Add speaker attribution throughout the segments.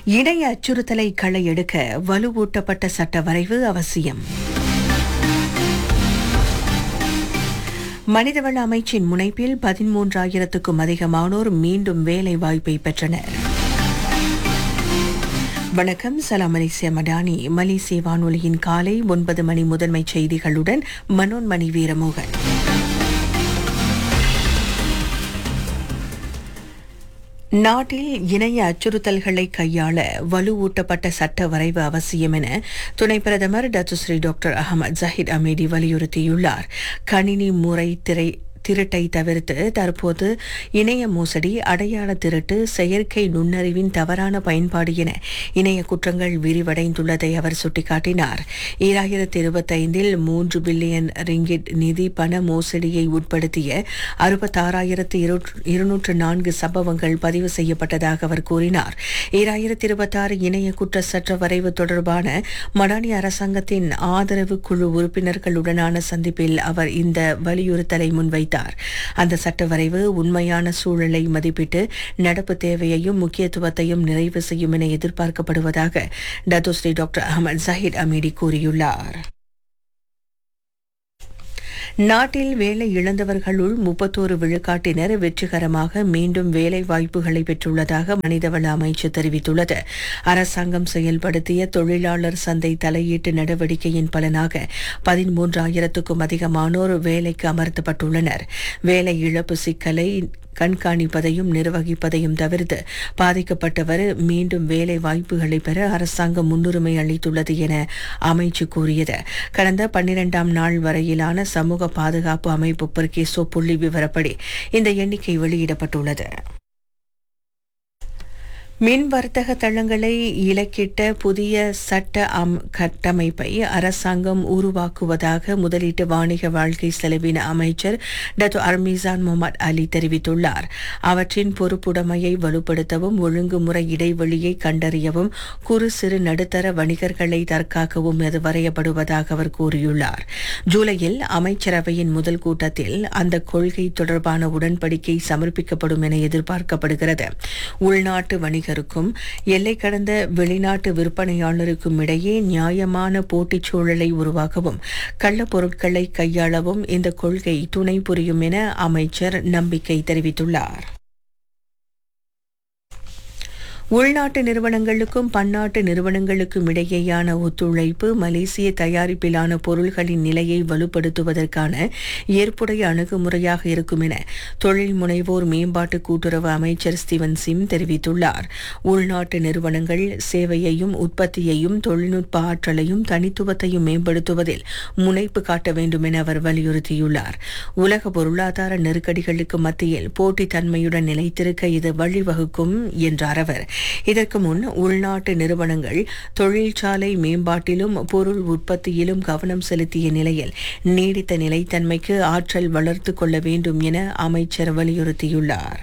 Speaker 1: இணைய அச்சுறுத்தலை களையெடுக்க வலுவூட்டப்பட்ட சட்ட வரைவு அவசியம் மனிதவள அமைச்சின் முனைப்பில் பதிமூன்றாயிரத்துக்கும் அதிகமானோர் மீண்டும் வேலை வாய்ப்பை பெற்றனர் வணக்கம் சலாம் மலேசிய மடானி மலேசிய வானொலியின் காலை ஒன்பது மணி முதன்மை செய்திகளுடன் மனோன்மணி வீரமோகன் நாட்டில் இணைய அச்சுறுத்தல்களை கையாள வலுவூட்டப்பட்ட சட்ட வரைவு அவசியம் என துணை பிரதமர் Datuk Seri doctor Ahmad Zahid Hamidi வலியுறுத்தியுள்ளார் கணினி முறை திரை திருட்டை தவிர்த்து தற்போது இணைய மோசடி அடையாள திருட்டு செயற்கை நுண்ணறிவின் தவறான பயன்பாடு என இணைய குற்றங்கள் விரிவடைந்துள்ளதை அவர் சுட்டிக்காட்டினார் ஈராயிரத்தி இருபத்தைந்தில் மூன்று பில்லியன் ரிங்கிட் நிதி பண மோசடியை உட்படுத்திய அறுபத்தாறாயிரத்து இருநூற்று நான்கு சம்பவங்கள் பதிவு செய்யப்பட்டதாக அவர் கூறினார் ஈராயிரத்தி இருபத்தாறு இணைய குற்ற சட்ட வரைவு தொடர்பான மடானி அரசாங்கத்தின் ஆதரவு குழு உறுப்பினர்களுடனான சந்திப்பில் அவர் இந்த வலியுறுத்தலை முன்வைத்தார் தெரிவித்தார் அந்த சட்ட வரைவு உண்மையான சூழலை மதிப்பிட்டு நடப்பு தேவையையும் முக்கியத்துவத்தையும் நிறைவு செய்யும் என எதிர்பார்க்கப்படுவதாக Datuk Seri doctor Ahmad Zahid Hamidi கூறியுள்ளார் நாட்டில் வேலை இழந்தவர்களுள் முப்பத்தோரு விழுக்காட்டினர் வெற்றிகரமாக மீண்டும் வேலை வாய்ப்புகளை பெற்றுள்ளதாக மனிதவள அமைச்சு தெரிவித்துள்ளது அரசாங்கம் செயல்படுத்திய தொழிலாளர் சந்தை தலையீட்டு நடவடிக்கையின் பலனாக பதிமூன்றாயிரத்துக்கும் அதிகமானோர் வேலைக்கு அமர்த்தப்பட்டுள்ளனர் வேலை இழப்பு சிக்கலை கண்காணிப்பதையும் நிர்வகிப்பதையும் தவிர்த்து பாதிக்கப்பட்டவர் மீண்டும் வேலை வாய்ப்புகளை பெற அரசாங்கம் முன்னுரிமை அளித்துள்ளது என அமைச்சு கூறியது கடந்த பன்னிரெண்டாம் நாள் வரையிலான சமூக பாதுகாப்பு அமைப்பு பெர்கேசோ புள்ளி விவரப்படி இந்த எண்ணிக்கை வெளியிடப்பட்டுள்ளது மின் வர்த்தக தளங்களை இலக்கிட்ட புதிய சட்ட கட்டமைப்பை அரசாங்கம் உருவாக்குவதாக முதலீட்டு வாணிக வாழ்க்கை செலவின அமைச்சர் டத்து அர்மீசான் முகமது அலி தெரிவித்துள்ளார் அவற்றின் பொறுப்புடைமையை வலுப்படுத்தவும் ஒழுங்குமுறை இடைவெளியை கண்டறியவும் குறு சிறு நடுத்தர வணிகர்களை தற்காக்கவும் அது வரையப்படுவதாக அவர் கூறியுள்ளார் ஜூலையில் அமைச்சரவையின் முதல் கூட்டத்தில் அந்த கொள்கை தொடர்பான உடன்படிக்கை சமர்ப்பிக்கப்படும் என எதிர்பார்க்கப்படுகிறது உள்நாட்டு வணிக வணிகருக்கும் எல்லை கடந்த வெளிநாட்டு விற்பனையாளருக்கும் இடையே நியாயமான போட்டிச் சூழலை உருவாக்கவும் கள்ளப் பொருட்களை கையாளவும் இந்த கொள்கை துணை புரியும் என அமைச்சர் நம்பிக்கை தெரிவித்துள்ளார் உள்நாட்டு நிறுவனங்களுக்கும் பன்னாட்டு நிறுவனங்களுக்கும் இடையேயான ஒத்துழைப்பு மலேசிய தயாரிப்பிலான பொருள்களின் நிலையை வலுப்படுத்துவதற்கான ஏற்புடைய அணுகுமுறையாக இருக்கும் என தொழில் முனைவோர் மேம்பாட்டு கூட்டுறவு அமைச்சர் ஸ்டீவன் சிம் தெரிவித்துள்ளார் உள்நாட்டு நிறுவனங்கள் சேவையையும் உற்பத்தியையும் தொழில்நுட்ப ஆற்றலையும் தனித்துவத்தையும் மேம்படுத்துவதில் முனைப்பு காட்ட வேண்டும் என அவர் வலியுறுத்தியுள்ளார் உலக பொருளாதார நெருக்கடிகளுக்கு மத்தியில் போட்டித்தன்மையுடன் நிலைத்திருக்க இது வழிவகுக்கும் என்றார் அவர் இதற்கு முன் உள்நாட்டு நிறுவனங்கள் தொழிற்சாலை மேம்பாட்டிலும் பொருள் உற்பத்தியிலும் கவனம் செலுத்திய நிலையில் நீடித்த நிலைத்தன்மைக்கு ஆற்றல் வளர்த்து கொள்ள வேண்டும் என அமைச்சர் வலியுறுத்தியுள்ளார்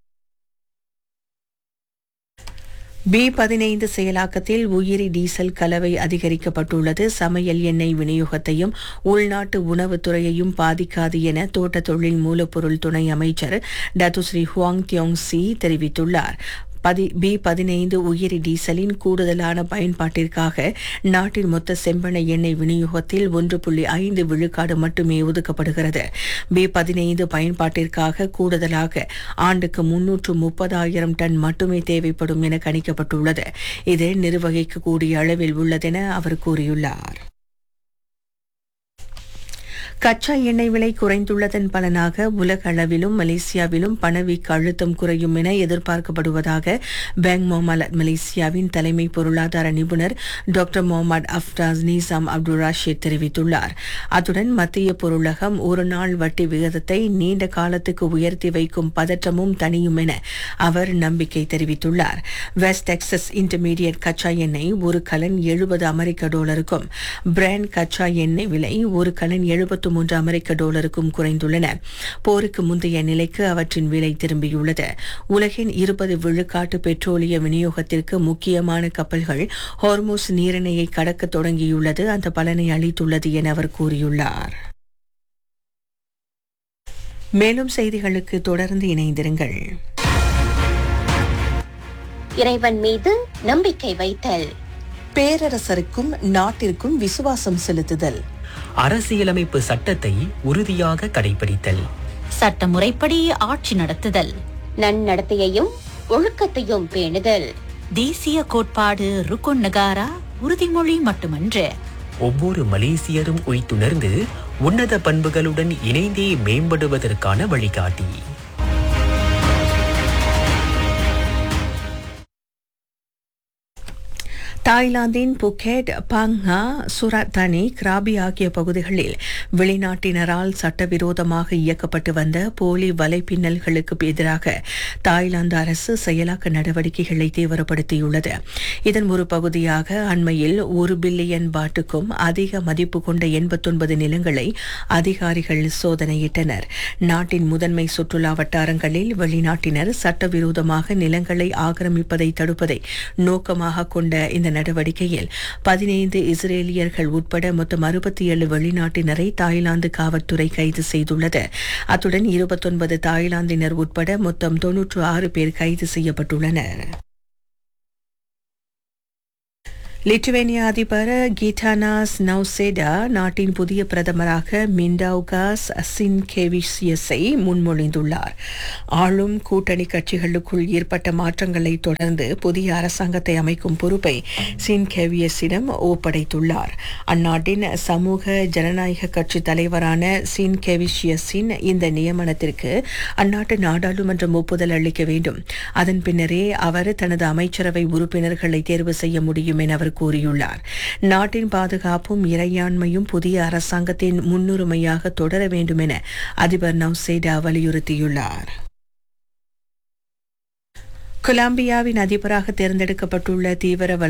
Speaker 1: பி பதினைந்து செயலாக்கத்தில் உயிரி டீசல் கலவை அதிகரிக்கப்பட்டுள்ளது சமையல் எண்ணெய் விநியோகத்தையும் உள்நாட்டு உணவுத்துறையையும் பாதிக்காது என தோட்ட தொழில் மூலப்பொருள் துணை அமைச்சர் டத்துஸ்ரீ ஹுவாங் தியோங் சி தெரிவித்துள்ளார் பதி பி பதினைந்து உயிரி டீசலின் கூடுதலான பயன்பாட்டிற்காக நாட்டின் மொத்த செம்பனை எண்ணெய் விநியோகத்தில் ஒன்று புள்ளி ஐந்து விழுக்காடு மட்டுமே ஒதுக்கப்படுகிறது பி பதினைந்து பயன்பாட்டிற்காக கூடுதலாக ஆண்டுக்கு முன்னூற்று முப்பதாயிரம் டன் மட்டுமே தேவைப்படும் என கணிக்கப்பட்டுள்ளது இது நிர்வகிக்கக்கூடிய அளவில் உள்ளதென அவர் கூறியுள்ளார் கச்சா எண்ணெய் விலை குறைந்துள்ளதன் பலனாக உலக அளவிலும் மலேசியாவிலும் பணவீக்க அழுத்தம் குறையும் என எதிர்பார்க்கப்படுவதாக பேங்க் மொஹமத் மலேசியாவின் தலைமை பொருளாதார நிபுணர் doctor Mohamad Afzanizam Abdul Rashid தெரிவித்துள்ளார் அத்துடன் மத்திய பொருளகம் ஒரு நாள் வட்டி விகிதத்தை நீண்ட காலத்துக்கு உயர்த்தி வைக்கும் பதற்றமும் தனியும் என அவர் நம்பிக்கை தெரிவித்துள்ளார் வெஸ்ட் டெக்சஸ் இன்டர்மீடியட் கச்சா எண்ணெய் ஒரு கலன் எழுபது அமெரிக்க டாலருக்கும் பிராண்ட் கச்சா எண்ணெய் விலை ஒரு கலன் எழுபத்து மூன்று அமெரிக்க டாலருக்கும் குறைந்துள்ளன போருக்கு முந்தைய நிலைக்கு அவற்றின் விலை திரும்பியுள்ளது உலகின் இருபது விழுக்காட்டு பெட்ரோலிய விநியோகத்திற்கு முக்கியமான கப்பல்கள் ஹார்மோஸ் நீரிணையை கடக்க தொடங்கியுள்ளது அந்த பலனை அளித்துள்ளது என அவர் கூறியுள்ளார் மேலும் செய்திகளுக்கு தொடர்ந்து இணைந்திருங்கள்
Speaker 2: இறைவன் மீது நம்பிக்கை வைத்தல்
Speaker 1: பேரரசருக்கும் நாட்டிற்கும் விசுவாசம் செலுத்துதல்
Speaker 3: அரசியலமைப்பு சட்டத்தை உறுதியாக கடைபிடித்தல்
Speaker 4: சட்டமுறைப்படி ஆட்சி நடத்துதல்
Speaker 2: நன்னடத்தையையும் ஒழுக்கத்தையும் பேணுதல்
Speaker 4: தேசிய கோட்பாடு ருக்குன் நகாரா உறுதிமொழி மட்டுமன்று
Speaker 3: ஒவ்வொரு மலேசியரும் உய்த்துணர்ந்து உன்னத பண்புகளுடன் இணைந்தே மேம்படுவதற்கான வழிகாட்டி
Speaker 1: தாய்லாந்தின் புக்கெட் பாங்கா சுராத்தானி கிராபி ஆகிய பகுதிகளில் வெளிநாட்டினரால் சட்டவிரோதமாக இயக்கப்பட்டு வந்த போலி வலைப்பின்னல்களுக்கு எதிராக தாய்லாந்து அரசு செயலாக்க நடவடிக்கைகளை தீவிரப்படுத்தியுள்ளது இதன் ஒரு பகுதியாக அண்மையில் ஒரு பில்லியன் பாட்டுக்கும் அதிக மதிப்பு கொண்ட எண்பத்தொன்பது நிலங்களை அதிகாரிகள் சோதனையிட்டனர் நாட்டின் முதன்மை சுற்றுலா வட்டாரங்களில் வெளிநாட்டினர் சட்டவிரோதமாக நிலங்களை ஆக்கிரமிப்பதை தடுப்பதை நோக்கமாக கொண்ட இந்த நடவடிக்கையில் பதினைந்து இஸ்ரேலியர்கள் உட்பட மொத்தம் அறுபத்தி ஏழு வெளிநாட்டினரை தாய்லாந்து காவல்துறை கைது செய்துள்ளது அத்துடன் இருபத்தொன்பது தாய்லாந்தினர் உட்பட மொத்தம் தொன்னூற்று ஆறு பேர் கைது செய்யப்பட்டுள்ளனர் லிட்டுவேனியா அதிபர் கீட்டானாஸ் நௌசேடா நாட்டின் புதிய பிரதமராக மிண்டவுகாஸ் சின்கேவிசியஸை முன்மொழிந்துள்ளார் ஆளும் கூட்டணி கட்சிகளுக்குள் ஏற்பட்ட மாற்றங்களை தொடர்ந்து புதிய அரசாங்கத்தை அமைக்கும் பொறுப்பை சின்கேவியஸிடம் ஒப்படைத்துள்ளார் அந்நாட்டின் சமூக ஜனநாயக கட்சி தலைவரான சின்கேவிசியஸின் இந்த நியமனத்திற்கு அந்நாட்டு நாடாளுமன்றம் ஒப்புதல் அளிக்க வேண்டும் அதன் பின்னரே அவர் தனது அமைச்சரவை உறுப்பினர்களை தேர்வு செய்ய முடியும் என அவர் கூறியுள்ளார் நாட்டின் பாதுகாப்பும் இறையாண்மையும் புதிய அரசாங்கத்தின் முன்னுரிமையாக தொடர வேண்டும் என அதிபர் நவ்சேடா வலியுறுத்தியுள்ளார் கொலம்பியாவின் அதிபராக தேர்ந்தெடுக்கப்பட்டுள்ள தீவிர